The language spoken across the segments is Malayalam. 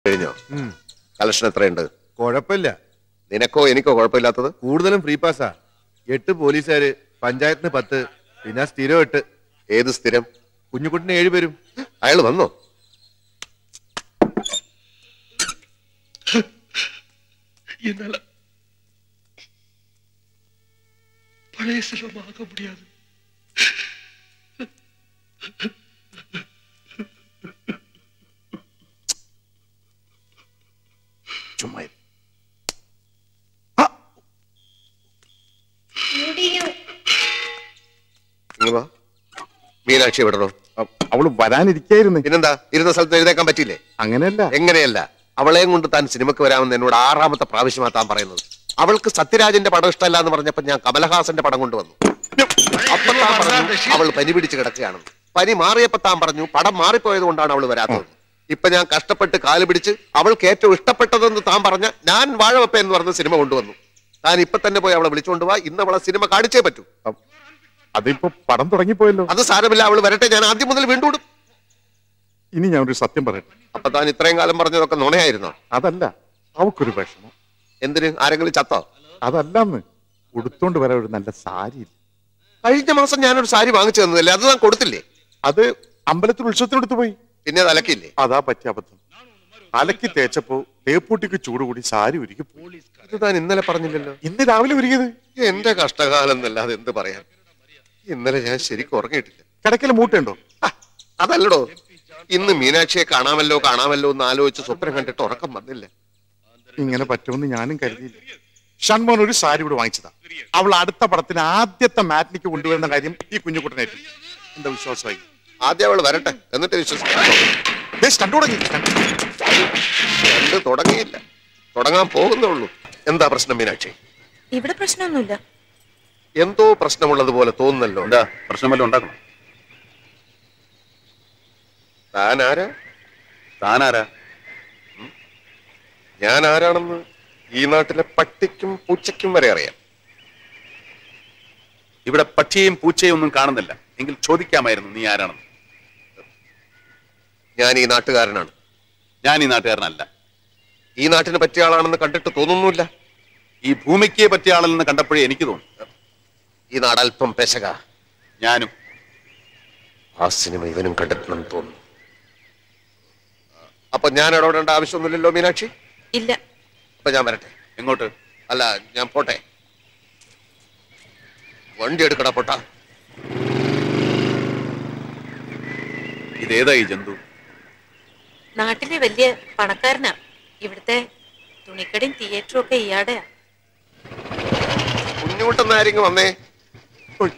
കഴിഞ്ഞോ കളക്ഷൻ എത്രയുണ്ട് കുഴപ്പമില്ല നിനക്കോ എനിക്കോ കുഴപ്പമില്ലാത്തത് കൂടുതലും ഫ്രീ പാസ്സാ എട്ട് പോലീസുകാര് പഞ്ചായത്തിന് പത്ത് പിന്നെ സ്ഥിരം എട്ട് ഏത് സ്ഥിരം കുഞ്ഞുകുട്ടിന് ഏഴ് പേരും അയാൾ വന്നോ என்னால பழைய செல்வமாக முடியாது ചുമ്മാ ഇരി. ഇങ്ങ് വാ. മീനാക്ഷി വിടണോ അവള് വരാനിരിക്കായിരുന്നു പിന്നെന്താ ഇരുന്ന സ്ഥലത്ത് എഴുതേക്കാൻ പറ്റില്ലേ അങ്ങനെയല്ല എങ്ങനെയല്ല അവളെയും കൊണ്ട് താൻ സിനിമക്ക് വരാമെന്ന് എന്നോട് ആറാമത്തെ പ്രാവശ്യമാ താൻ പറയുന്നത് അവൾക്ക് സത്യരാജന്റെ പടം ഇഷ്ടമല്ല എന്ന് പറഞ്ഞപ്പോ ഞാൻ കമലഹാസന്റെ പടം കൊണ്ടുവന്നു അപ്പൊ താൻ പറഞ്ഞു അവൾ പനി പിടിച്ച് കിടക്കുകയാണെന്ന് പനി മാറിയപ്പോ താൻ പറഞ്ഞു പടം മാറിപ്പോയത് കൊണ്ടാണ് അവൾ വരാത്തത് ഇപ്പൊ ഞാൻ കഷ്ടപ്പെട്ട് കാല് പിടിച്ച് അവൾക്ക് ഏറ്റവും ഇഷ്ടപ്പെട്ടതെന്ന് താൻ പറഞ്ഞ ഞാൻ വാഴവപ്പ എന്ന് പറഞ്ഞ സിനിമ കൊണ്ടുവന്നു താൻ ഇപ്പൊ തന്നെ പോയി അവളെ വിളിച്ചുകൊണ്ട് വാ ഇന്ന് അവളെ സിനിമ കാണിച്ചേ പറ്റൂ അതിപ്പോ പടം തുടങ്ങിപ്പോയല്ലോ അത് സാരമില്ല അവൾ വരട്ടെ ഞാൻ ആദ്യം മുതൽ വീണ്ടും ഇടും ഇനി ഞാൻ ഒരു സത്യം പറയട്ടെ അപ്പൊ താൻ ഇത്രയും കാലം പറഞ്ഞതൊക്കെ നുണയായിരുന്നോ അതല്ല അവക്കൊരു വിഷമം എന്തിന് ആരെങ്കിലും ചത്തോ അതല്ലെന്ന് ഉടുത്തോണ്ട് വരാൻ ഒരു നല്ല സാരി ഇല്ല കഴിഞ്ഞ മാസം ഞാനൊരു സാരി വാങ്ങിച്ചു തന്നതല്ലേ അത് താൻ കൊടുത്തില്ലേ അത് അമ്പലത്തിൽ ഉത്സവത്തിനെടുത്ത് പോയി പിന്നെ അത് അലക്കില്ലേ അതാ പറ്റിയ അബദ്ധം അലക്കി തേച്ചപ്പോ തേപ്പൂട്ടിക്ക് ചൂട് കൂടി സാരി ഉരുക്കി പോയി. ഇത് താൻ ഇന്നലെ പറഞ്ഞില്ലല്ലോ ഇന്ന് രാവിലെ ഉരുകിയത് എന്റെ കഷ്ടകാലം എന്നല്ലാതെ എന്ത് പറയാൻ ഇന്നലെ ഞാൻ ശരിക്കും ഉറങ്ങിയിട്ടില്ല കിടക്കൽ മൂട്ടുണ്ടോ ആ, അതല്ലടോ ഇന്ന് മീനാക്ഷിയെ കാണാമല്ലോ കാണാമല്ലോ എന്ന് ആലോചിച്ച് സ്വപ്നം കണ്ടിട്ട് ഉറക്കം വന്നില്ല ഇങ്ങനെ പറ്റുമെന്ന് ഞാനും കരുതിയില്ല ഷൺമോൻ ഒരു സാരി ഇവിടെ വാങ്ങിച്ചതാ അവൾ അടുത്ത പടത്തിന് ആദ്യത്തെ മാറ്റിനിക്ക് കൊണ്ടുവരുന്ന കാര്യം ഈ കുഞ്ഞുകുട്ടനായിട്ട് എന്താ വിശ്വാസമായി ആദ്യം അവൾ വരട്ടെ എന്നിട്ട് വിശ്വസിക്കാം ദേ, stunt തുടങ്ങി stunt. കണ്ട് തുടങ്ങിയില്ല തുടങ്ങാൻ പോകുന്നേ ഉള്ളൂ എന്താ പ്രശ്നം മീനാക്ഷി ഇവിടെ പ്രശ്നമൊന്നുമില്ല എന്തോ പ്രശ്നമുള്ളത് തോന്നുന്നല്ലോ എന്താ പ്രശ്നം വല്ലതും ഉണ്ടാക്കണം താൻ ആരാ താനാരാ ഞാൻ ആരാണെന്ന് ഈ നാട്ടിലെ പട്ടിക്കും പൂച്ചയ്ക്കും വരെ അറിയാം ഇവിടെ പക്ഷിയും പൂച്ചയും ഒന്നും കാണുന്നില്ല എങ്കിൽ ചോദിക്കാമായിരുന്നു നീ ആരാണെന്ന് ഞാൻ ഈ നാട്ടുകാരനാണ് ഞാൻ ഈ നാട്ടുകാരനല്ല ഈ നാട്ടിന് പറ്റിയ ആളാണെന്ന് കണ്ടിട്ട് തോന്നുന്നില്ല ഈ ഭൂമിക്ക് പറ്റിയ ആളെന്ന് കണ്ടപ്പോഴേ എനിക്ക് തോന്നി ഈ നാട് അല്പം പെശക ഞാനും ആ സിനിമ ഇവനും കണ്ടിട്ടുണ്ടെന്ന് തോന്നുന്നു അപ്പൊ ഞാൻ ഇടപെടേണ്ട ആവശ്യമൊന്നുമില്ലല്ലോ മീനാക്ഷി ഇല്ല അപ്പൊ ഞാൻ വരട്ടെ എങ്ങോട്ട് അല്ല ഞാൻ പോട്ടെ വണ്ടി എടുക്കട പൊട്ടാ ഇതേതാ ഈ ജന്തു നാട്ടിലെ വലിയ പണക്കാരനാ ഇവിടുത്തെ തുണിക്കടയും തിയേറ്ററും ഒക്കെ ഇയാടെയാ കുഞ്ഞുകുട്ടെന്ന് ആരെങ്കിലും വന്നേ ഉയ്.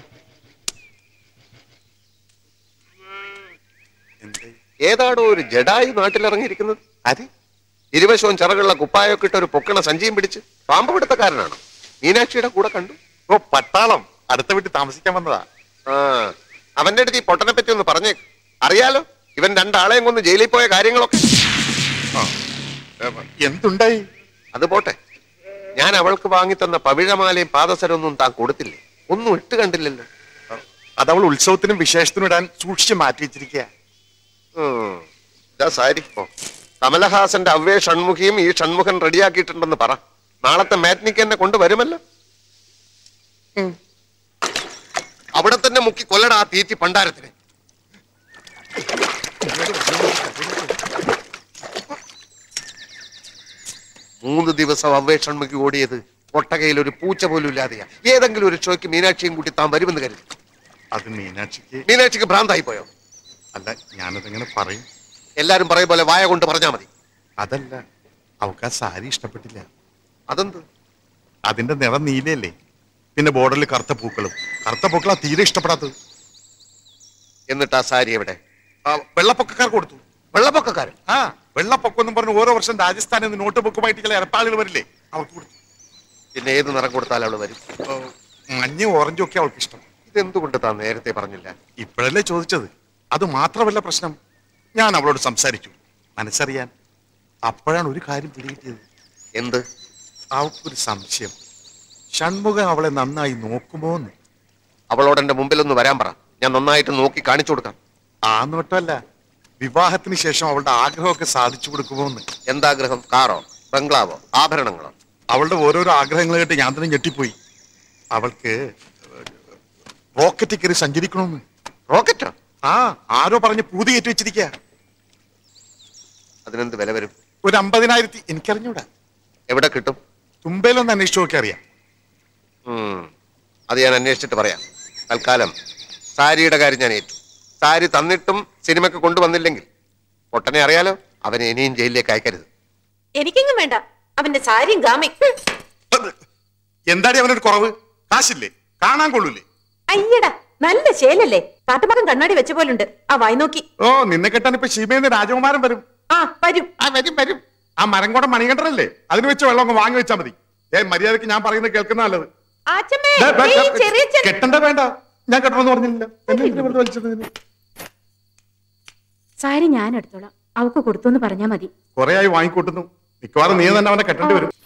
എന്തേ? ഏതാടോ ഒരു ജഡായി നാട്ടിലിറങ്ങിയിരിക്കുന്നത് ആര് ഇരുവശവും ചിറകുള്ള കുപ്പായൊക്കെ ഇട്ട് ഒരു പൊക്കണ സഞ്ചിയും പിടിച്ച് പാമ്പ് പിടുത്തക്കാരനാണ് മീനാക്ഷിയുടെ കൂടെ കണ്ടു ഓ പട്ടാളം അടുത്ത വീട്ടിൽ താമസിക്കാൻ വന്നതാ ആ അവന്റെ അടുത്ത് ഈ പൊട്ടനെ പറ്റി ഒന്ന് പറഞ്ഞേ അറിയാലോ ഇവൻ രണ്ടാളെയും കൊന്ന് ജയിലിൽ പോയ കാര്യങ്ങളൊക്കെ എന്തുണ്ടായി അത് പോട്ടെ ഞാൻ അവൾക്ക് വാങ്ങിത്തന്ന പവിഴമാലയും പാദസരമൊന്നും താൻ കൊടുത്തില്ലേ ഒന്നും ഇട്ട് കണ്ടില്ലല്ലോ അത് അവൾ ഉത്സവത്തിനും വിശേഷത്തിനും ഇടാൻ സൂക്ഷിച്ച് മാറ്റി വെച്ചിരിക്കുക ഉം. ഇതാ സാരി കമലഹാസന്റെ അവ്വേ ഷൺമുഖിയും ഈ ഷൺമുഖൻ റെഡിയാക്കിയിട്ടുണ്ടെന്ന് പറ നാളത്തെ മാറ്റ്നിക്ക് എന്നെ കൊണ്ടുവരുമല്ലോ അവിടെ തന്നെ മുക്കി കൊല്ലടാ ആ തീറ്റി പണ്ടാരത്തിന് മൂന്ന് ദിവസം അവ്വേ ഷൺമുഖി ഓടിയത് കൊട്ടകയിൽ ഒരു പൂച്ച പോലും ഇല്ലാതെയാ ഏതെങ്കിലും ഒരു ഷോയ്ക്ക് മീനാക്ഷിയും കൂട്ടി താൻ വരുമെന്ന് കരുതി അത് മീനാക്ഷിക്ക് മീനാക്ഷിക്ക് ഭ്രാന്തായി പോയോ അല്ല ഞാനതെങ്ങനെ പറയും എല്ലാരും പറയും പോലെ വായ കൊണ്ട് പറഞ്ഞാ മതി അതല്ല അവൾക്ക് ആ സാരി ഇഷ്ടപ്പെട്ടില്ല അതെന്ത് അതിന്റെ നിറം നീലയല്ലേ പിന്നെ ബോർഡറിൽ കറുത്ത പൂക്കളും കറുത്ത പൂക്കളാ തീരെ ഇഷ്ടപ്പെടാത്തത് എന്നിട്ട് ആ സാരി എവിടെ ആ, വെള്ളപ്പൊക്കക്കാർ കൊടുത്തു വെള്ളപ്പൊക്കക്കാരൻ ആ വെള്ളപ്പൊക്കം എന്നും പറഞ്ഞ് ഓരോ വർഷം രാജസ്ഥാനിൽ നിന്ന് നോട്ട് ബുക്കുമായിട്ട് ചില ഇരപ്പാളുകൾ വരില്ലേ അവൾക്ക് കൊടുത്തു പിന്നെ ഏത് നിറം കൊടുത്താൽ അവള് വരും ഓ, മഞ്ഞയും ഓറഞ്ചും ഒക്കെ അവൾക്ക് ഇഷ്ടം ഇതെന്തുകൊണ്ട് താൻ നേരത്തെ പറഞ്ഞില്ല ഇപ്പോഴല്ലേ ചോദിച്ചത് അത് മാത്രമല്ല പ്രശ്നം ഞാൻ അവളോട് സംസാരിച്ചു മനസ്സറിയാൻ അപ്പോഴാണ് ഒരു കാര്യം പിടികിട്ടിയത് എന്ത് അവൾക്കൊരു സംശയം ഷൺമുഖം അവളെ നന്നായി നോക്കുമോ എന്ന് അവളോട് എന്റെ മുമ്പിൽ ഒന്ന് വരാൻ പറ ഞാൻ നന്നായിട്ട് നോക്കി കാണിച്ചു കൊടുക്കാം ആ നോട്ടമല്ല വിവാഹത്തിന് ശേഷം അവളുടെ ആഗ്രഹമൊക്കെ സാധിച്ചു കൊടുക്കുമോ എന്ന് എന്താഗ്രഹം കാറോ ബംഗ്ലാവോ ആഭരണങ്ങളോ അവളുടെ ഓരോരോ ആഗ്രഹങ്ങൾ കേട്ട് ഞാൻ തന്നെ ഞെട്ടിപ്പോയി അവൾക്ക് റോക്കറ്റിൽ കയറി സഞ്ചരിക്കണമെന്ന് റോക്കറ്റോ ആ ആരോ പറഞ്ഞ് പൂതി കയറ്റി വെച്ചിരിക്കുക അതിനെന്ത് വില വരും ഒരു അമ്പതിനായിരത്തി എനിക്കറിഞ്ഞൂടാ എവിടെ കിട്ടും തുമ്പയിലൊന്ന് അന്വേഷിച്ചു നോക്കി അറിയാം ഉം. അത് ഞാൻ അന്വേഷിച്ചിട്ട് പറയാം തൽക്കാലം സാരിയുടെ കാര്യം ഞാൻ ഏറ്റു സാരി തന്നിട്ടും സിനിമയ്ക്ക് കൊണ്ടുവന്നില്ലെങ്കിൽ പൊട്ടനെ അറിയാലോ അവനെ ഇനിയും ജയിലിലേക്ക് അയക്കരുത് എനിക്കെങ്ങും വേണ്ട അവന്റെ സാരിയും ഗാമയും ഹും. എന്താടി അവനൊരു കുറവ് കാശില്ലേ കാണാൻ കൊള്ളൂലേ അയ്യടാ നല്ല ശേലല്ലേ കാട്ടുമകം കണ്ണാടി വെച്ച പോലുണ്ട് ആ വായി നോക്കി ഓ നിന്നെ കെട്ടാൻ ഇപ്പൊ ശീമേന്ന് രാജകുമാരൻ വരും ആ വരും ആ വരും വരും ആ മരം കൂടെ മണികണ്ഠനല്ലേ അതിന് വെച്ച് വെള്ളം അങ്ങ് വാങ്ങി വെച്ചാൽ മതി ഏ മര്യാദക്ക് ഞാൻ പറയുന്നത് കേൾക്കുന്ന നല്ലത് ആച്ചമ്മേ ദേ, ദേ, ദേ ഈ ദേ, ചെറിയ ചെറിയ കെട്ടണ്ട വേണ്ട ഞാൻ കെട്ടണമെന്ന് പറഞ്ഞില്ല എന്നെ എന്തിനാ വെറുതെ വലിച്ചത് ഇതിന്? സാരി ഞാൻ എടുത്തോളാം അവക്ക് കൊടുത്തു എന്ന് പറഞ്ഞാ മതി കുറെ ആയി വാങ്ങിക്കൂട്ടുന്നു മിക്കവാറും നീ തന്നെ അവനെ കെട്ടേണ്ടി വരും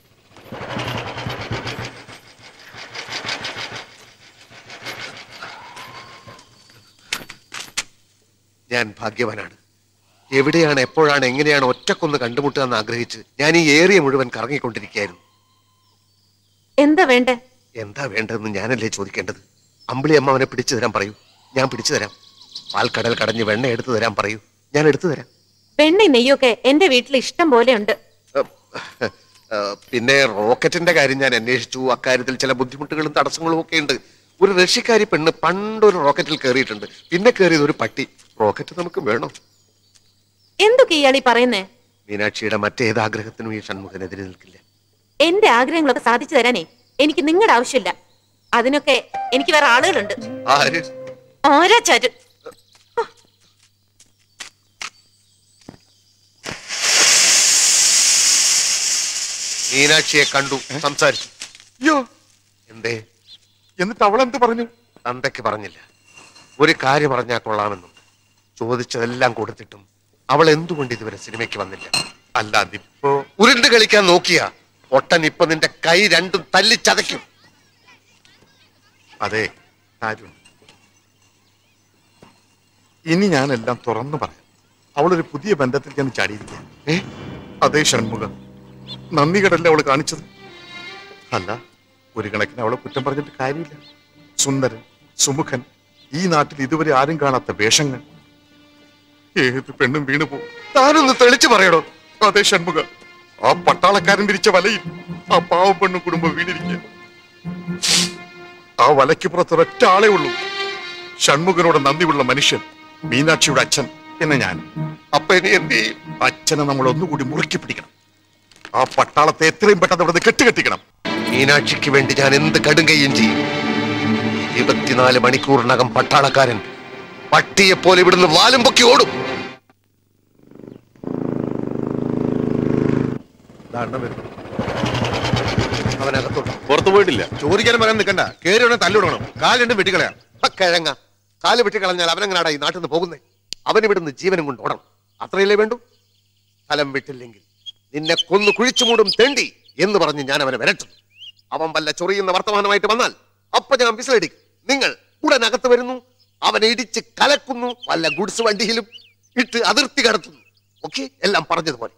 ഞാൻ ഭാഗ്യവാനാണ് എവിടെയാണ് എപ്പോഴാണ് എങ്ങനെയാണ് ഒറ്റക്കൊന്ന് കണ്ടുമുട്ടുക എന്ന് ആഗ്രഹിച്ച് ഞാൻ ഈ ഏറിയ മുഴുവൻ കറങ്ങിക്കൊണ്ടിരിക്കുകയായിരുന്നു എന്താ വേണ്ടേ എന്താ വേണ്ടതെന്ന് ഞാനല്ലേ ചോദിക്കേണ്ടത് അമ്പിളി അമ്മ അവനെ പിടിച്ചു തരാൻ പറയൂ ഞാൻ പിടിച്ചു തരാം പാൽക്കടൽ കടഞ്ഞ് വെണ്ണ എടുത്തു തരാൻ പറയൂ ഞാൻ എടുത്തു തരാം വെണ്ണയും നെയ്യൊക്കെ എന്റെ വീട്ടിൽ ഇഷ്ടം പോലെ ഉണ്ട് ഏഹ്, ഏഹ്, പിന്നെ റോക്കറ്റിന്റെ കാര്യം ഞാൻ അന്വേഷിച്ചു അക്കാര്യത്തിൽ ചില ബുദ്ധിമുട്ടുകളും തടസ്സങ്ങളും ഒക്കെ ഉണ്ട് ഒരു റഷ്യക്കാരി പെണ്ണ് പണ്ടൊരു റോക്കറ്റിൽ കയറിയിട്ടുണ്ട് പിന്നെ കയറിയത് ഒരു പട്ടി റോക്കറ്റ് നമുക്ക് വേണോ എന്തൊക്കെ ഇയാളീ പറയുന്നേ മീനാക്ഷിയുടെ മറ്റേത് ആഗ്രഹത്തിനും ഈ ഷൺമുഖനെതിരെ നിൽക്കില്ല എന്റെ ആഗ്രഹങ്ങളൊക്കെ സാധിച്ചു തരാനേ എനിക്ക് നിങ്ങളുടെ ആവശ്യമില്ല അതിനൊക്കെ എനിക്ക് വേറെ ആളുകളുണ്ട് ആര് ആരാ ചാര് മീനാക്ഷിയെ കണ്ടു സംസാരിച്ചു അയ്യോ എന്തേ എന്നിട്ട് അവൾ എന്ത് പറഞ്ഞു തന്തയ്ക്ക് പറഞ്ഞില്ല ഒരു കാര്യം പറഞ്ഞാൽ കൊള്ളാമെന്നും ചോദിച്ചതെല്ലാം കൊടുത്തിട്ടും അവൾ എന്തുകൊണ്ട് ഇതുവരെ സിനിമയ്ക്ക് വന്നില്ല അല്ല അതിപ്പോ ഉരുണ്ട് കളിക്കാൻ നോക്കിയ ഒട്ടൻ ഇപ്പൊ നിന്റെ കൈ രണ്ടും തല്ലി ചതയ്ക്കും അതെ കാര്യം ഇനി ഞാനെല്ലാം തുറന്നു പറയാം അവളൊരു പുതിയ ബന്ധത്തിൽ ഞാൻ ചാടിയിരിക്കുക ഏ അതേ ഷൺമുഖം നന്ദി കടല്ലേ അവള് കാണിച്ചത് അല്ല ഒരു കണക്കിന് അവളെ കുറ്റം പറഞ്ഞിട്ട് കാര്യമില്ല സുന്ദരൻ സുമുഖൻ ഈ നാട്ടിൽ ഇതുവരെ ആരും കാണാത്ത വേഷങ്ങൾ ഏത് പെണ്ണും വീണു പോകും താനൊന്ന് തെളിച്ചു പറയണോ അതേ ഷൺമുഖ ആ പട്ടാളക്കാരൻ വിരിച്ച വലയിൽ ആ പാവ പെണ്ണും കുടുംബം വീണിരിക്കുക ആ വലയ്ക്ക് പുറത്ത് ഒരൊറ്റ ആളേ ഉള്ളൂ ഷൺമുഖനോട് നന്ദിയുള്ള മനുഷ്യൻ മീനാക്ഷിയുടെ അച്ഛൻ എന്നെ ഞാൻ അപ്പൊ ഇനി എന്ത് ചെയ്യും അച്ഛനെ നമ്മൾ ഒന്നുകൂടി മുറുക്കി പിടിക്കണം ആ പട്ടാളത്തെ എത്രയും പെട്ടെന്ന് അവിടെ കെട്ടുകെട്ടിക്കണം മീനാക്ഷിക്ക് വേണ്ടി ഞാൻ എന്ത് കടുങ്കയും ചെയ്യും ഇരുപത്തിനാല് മണിക്കൂറിനകം പട്ടാളക്കാരൻ പട്ടിയെ പോലെ ഇവിടുന്ന് വാലും പൊക്കി ഓടും അവനകത്തോട്ട് പുറത്തു പോയിട്ടില്ല ചോദിക്കാനും പറയാൻ നിൽക്കണ്ട കേറി ഉടനെ തല്ലിടണം കാല് രണ്ടും വെട്ടിക്കളയാം ആ കിഴങ്ങ കാല് വെട്ടി കളഞ്ഞാൽ അവനെങ്ങനാടാ ഈ നാട്ടിൽ നിന്ന് പോകുന്നേ അവൻ ഇവിടുന്ന് ജീവനും കൊണ്ട് ഓടണം അത്രയല്ലേ വേണ്ടു സ്ഥലം വിട്ടില്ലെങ്കിൽ നിന്നെ കൊന്നു കുഴിച്ചു മൂടും തെണ്ടി എന്ന് പറഞ്ഞ് ഞാൻ അവനെ വരട്ടും അവൻ വല്ല ചൊറിയുന്ന വർത്തമാനമായിട്ട് വന്നാൽ അപ്പൊ ഞാൻ വിസിലടിക്കും നിങ്ങൾ ഉടൻ അകത്ത് വരുന്നു അവനെ ഇടിച്ച് കലക്കുന്നു വല്ല ഗുഡ്സ് വണ്ടിയിലും ഇട്ട് അതിർത്തി കടത്തുന്നു ഓക്കെ എല്ലാം പറഞ്ഞതുപോലെ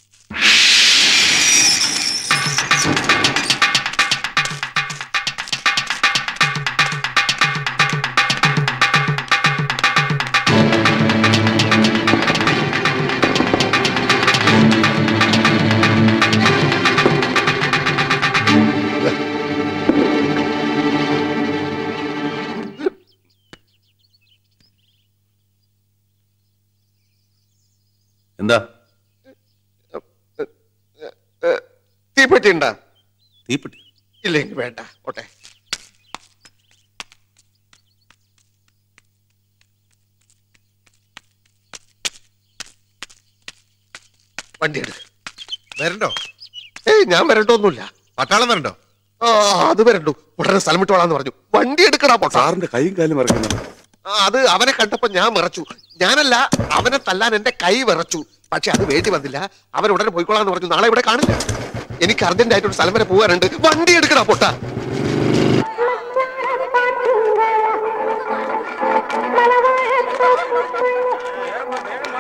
എന്താ തീപ്പെട്ടി ഉണ്ടാ തീപ്പെട്ടി ഇല്ലെങ്കിൽ വേണ്ട ഓട്ടെ വണ്ടി എടുക്ക് വരണ്ടോ ഏയ് ഞാൻ വരണ്ടൊന്നുമില്ല പട്ടാളം വരണ്ടോ ആ അത് വരണ്ടു ഉടനെ സ്ഥലം വിട്ടോളാന്ന് പറഞ്ഞു വണ്ടി എടുക്കടാ പൊട്ടാ സാറിന്റെ കൈയും കാലും മറക്കുന്നുണ്ട് ആ, അത് അവനെ കണ്ടപ്പോ ഞാൻ വിറച്ചു ഞാനല്ല അവനെ തല്ലാൻ എന്റെ കൈ വിറച്ചു പക്ഷെ അത് വേണ്ടി വന്നില്ല അവൻ ഉടനെ പോയിക്കോളാന്ന് പറഞ്ഞു നാളെ ഇവിടെ കാണില്ല എനിക്ക് അർജന്റ് ആയിട്ട് ഒരു സ്ഥലം വരെ പോകാനുണ്ട് വണ്ടി എടുക്കടാ പൊട്ട Thank you.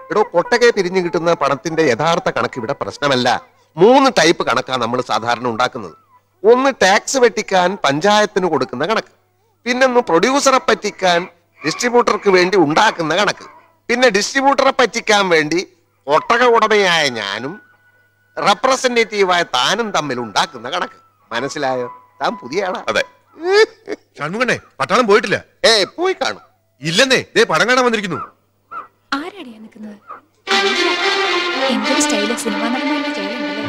എടോ കൊട്ടകെ പിരിഞ്ഞു കിട്ടുന്ന പണത്തിന്റെ യഥാർത്ഥ കണക്ക് ഇവിടെ പ്രശ്നമല്ല മൂന്ന് ടൈപ്പ് കണക്കാണ് നമ്മൾ സാധാരണ ഉണ്ടാക്കുന്നത് ഒന്ന് ടാക്സ് വെട്ടിക്കാൻ പഞ്ചായത്തിന് കൊടുക്കുന്ന കണക്ക് പിന്നൊന്ന് പ്രൊഡ്യൂസറെ പറ്റിക്കാൻ ഡിസ്ട്രിബ്യൂട്ടർക്ക് വേണ്ടി ഉണ്ടാക്കുന്ന കണക്ക് പിന്നെ ഡിസ്ട്രിബ്യൂട്ടറെ പറ്റിക്കാൻ വേണ്ടി ഒട്ടക ഉടമയായ ഞാനും റെപ്രസെന്റേറ്റീവായ താനും തമ്മിൽ ഉണ്ടാക്കുന്ന കണക്ക് മനസ്സിലായോ താൻ പുതിയ ആളാ അതെ ഷൺമുഖണ്ണേ പട്ടാളം പോയിട്ടില്ല ഏ പോയി കാണും ഇല്ലെന്നേ ദേ പടം കാണാൻ വന്നിരിക്കുന്നു ആരാടിയാ നിൽക്കുന്നത് എന്തൊരു സ്റ്റൈല് സിനിമ നടന്മാരുടെ സ്റ്റൈലുണ്ടല്ലേ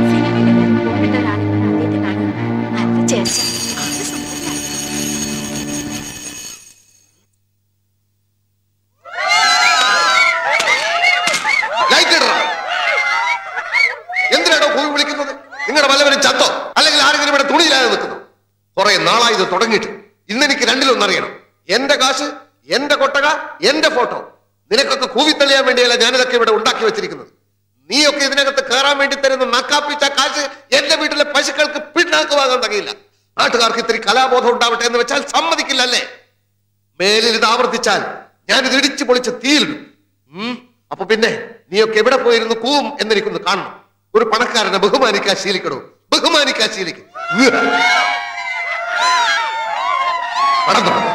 നല്ല ചേർച്ച ആള് സുന്ദരനാ. ലൈറ്റ് ഇടണം എന്തിനാണോ കൂവി വിളിക്കുന്നത് നിങ്ങളുടെ വല്ലവരും ചത്തോ അല്ലെങ്കിൽ ആരെങ്കിലും ഇവിടെ തുണിയില്ലാതെ നിൽക്കുന്നു കുറെ നാളായി ഇത് തുടങ്ങിയിട്ട് ഇന്ന് എനിക്ക് രണ്ടിലൊന്നറിയണം എന്റെ കാശ് എന്റെ കൊട്ടക എന്റെ ഫോട്ടോ നിനക്കൊക്കെ കൂവിത്തള്ളിയാൻ വേണ്ടിയല്ല ഞാനിതൊക്കെ ഇവിടെ ഉണ്ടാക്കി വെച്ചിരിക്കുന്നത് നീയൊക്കെ ഇതിനകത്ത് കയറാൻ വേണ്ടി തരുന്ന നക്കാപ്പിച്ച കാശ് എന്റെ വീട്ടിലെ പശുക്കൾക്ക് പിണ്ണാക്ക് വാങ്ങാൻ തകയില്ല നാട്ടുകാർക്ക് ഇത്തിരി കലാബോധം ഉണ്ടാവട്ടെ എന്ന് വെച്ചാൽ സമ്മതിക്കില്ല അല്ലേ മേലിൽ ഇത് ആവർത്തിച്ചാൽ ഞാനിത് ഇടിച്ചു പൊളിച്ച് തീയിലിടും ഉം. അപ്പൊ പിന്നെ നീയൊക്കെ എവിടെ പോയിരുന്നു കൂവും എന്നെനിക്കൊന്ന് കാണണം ഒരു പണക്കാരനെ ബഹുമാനിക്കാൻ ശീലിക്കണോ ബഹുമാനിക്കാൻ ശീലിക്കും പണം തുടങ്ങും